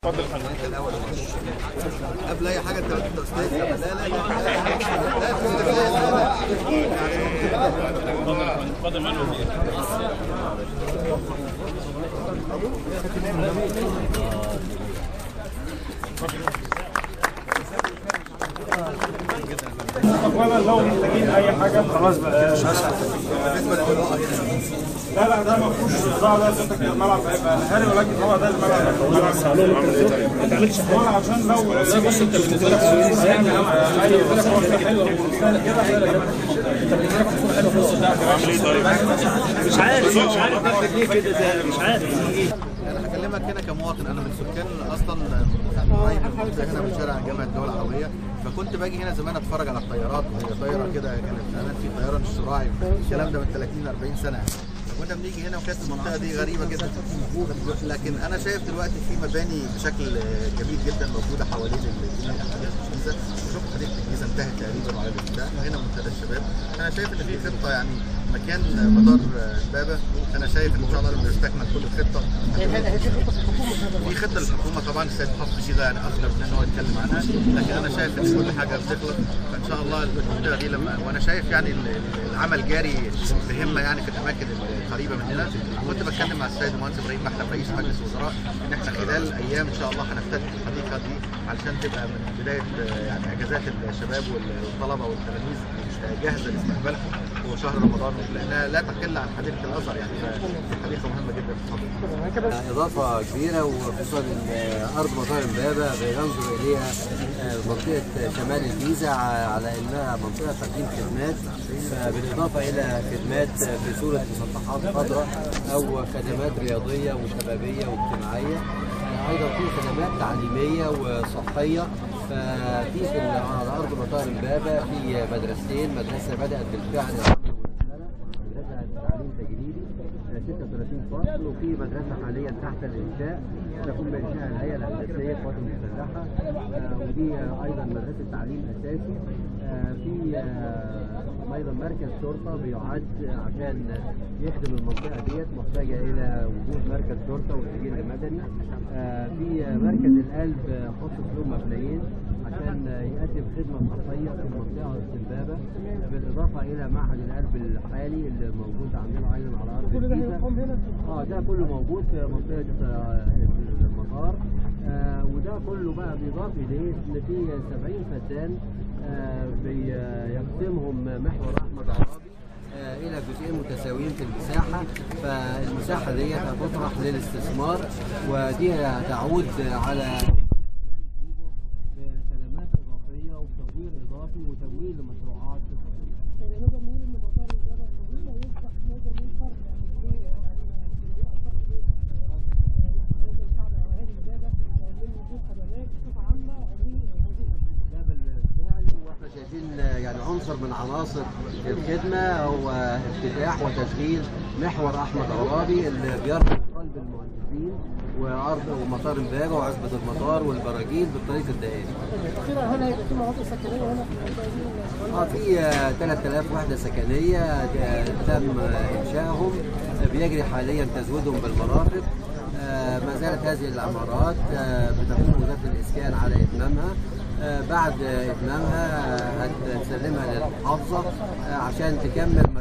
اتفضل يا فندم انت الاول قبل اي حاجه انت انت استاذ لا لا لا لا لا في اتفضل يا فندم اتفضل مع الوزير اولا لو محتاجين اي حاجه خلاص بقى بالنسبه للاضاءه هنا لا لا ده ما فيهوش اضاءه ده سنتك الملعب هيبقى نهاري ولكن هو ده الملعب ما تعملش حاجه عشان لو لا بص انت بالنسبه لك اي فرقه حلوه عامل ايه طيب؟ مش عارف مش عارف نفسك ليه كده زي مش عارف انا هكلمك هنا كمواطن انا من سكان اصلا قريب من المنطقه هنا من شارع جامعه الدول العربيه فكنت باجي هنا زمان اتفرج على الطيارات وهي طايره كده كانت زمان في طيران الشراعي الكلام ده من 30 40 سنه كنا بنيجي هنا وكانت المنطقه دي غريبه جدا لكن انا شايف دلوقتي في مباني بشكل جميل جدا موجوده حوالين الجيزه الجيزه وشوف حديقه الجيزه انتهت تقريبا وعلى الافتتاح هنا منتدى الشباب انا شايف ان في خطه يعني مكان مطار امبابه انا شايف ان شاء الله لما يستكمل كل الخطه في خطه للحكومه طبعا السيد محافظ الشيخ يعني اقدر من ان هو يتكلم عنها لكن انا شايف ان كل حاجه بتخلص فان شاء الله المنطقه دي لما وانا شايف يعني ال- ال- العمل جاري بهمه يعني في الاماكن القريبه مننا كنت بتكلم مع السيد المهندس ابراهيم محلب رئيس مجلس الوزراء ان احنا خلال ايام ان شاء الله هنفتتح الحديقه دي علشان تبقى من بدايه آه، يعني اجازات الشباب وال- والطلبه والتلاميذ آه، جاهزه لاستقبالهم وشهر رمضان لانها لا تقل عن حديقه الازهر يعني فحديقه مهمه جدا في الحضر. إضافة كبيرة وخصوصا إن أرض مطار إمبابة بينظر إليها آه، منطقة شمال الجيزة ع- على إنها منطقة تقديم خدمات آه، بالإضافة إلى خدمات في صورة مسطحات خضراء أو خدمات رياضية وشبابية واجتماعية آه، أيضا في خدمات تعليمية وصحية ففي في ال- على أرض مطار إمبابة في مدرستين مدرسة بدأت بالفعل مدرسة تعليم تجريبي آه، 36 فصل وفي مدرسة حاليا تحت الإنشاء تقوم بإنشاء الهيئة الهندسية للقوات المسلحة آه، ودي آه، أيضا مدرسة تعليم أساسي آه، في آه، أيضا مركز شرطة بيعد عشان يخدم المنطقة ديت محتاجة إلى وجود مركز شرطة وسجل مدني آه، في آه، مركز القلب آه، خاص له مبنيين عشان آه، يقدم خدمة صحية في المنطقة السبابة بالإضافة إلى معهد القلب الحالي اللي موجود عندنا أيضا على أرض الجيزة اه ده كله موجود في منطقة آه، المطار آه، وده كله بقى بيضاف إليه إن في 70 فدان آه، بيقسمهم محور أحمد عرابي آه، إلى جزئين متساويين في المساحة فالمساحة ديت هتطرح للاستثمار ودي هتعود على بخدمات إضافية وتطوير إضافي وتمويل لمشروعات اقتصادية. ده بالفعل واحنا شايفين يعني عنصر من عناصر الخدمه هو افتتاح وتشغيل محور احمد عرابي اللي بيربط قلب المهندسين وارض ومطار امبابه وعزبه المطار والبراجيل بالطريق الدائري. هل هيبقى في مناطق سكنيه هنا في المنطقه دي ولا اه في آه، 3000 وحده سكنيه آه، تم آه، انشائهم آه، بيجري حاليا تزويدهم بالمرافق آه، ما زالت هذه العمارات آه، بتقوم وزاره الاسكان على اتمامها آه، بعد آه، اتمامها آه، هتسلمها للمحافظه آه، عشان تكمل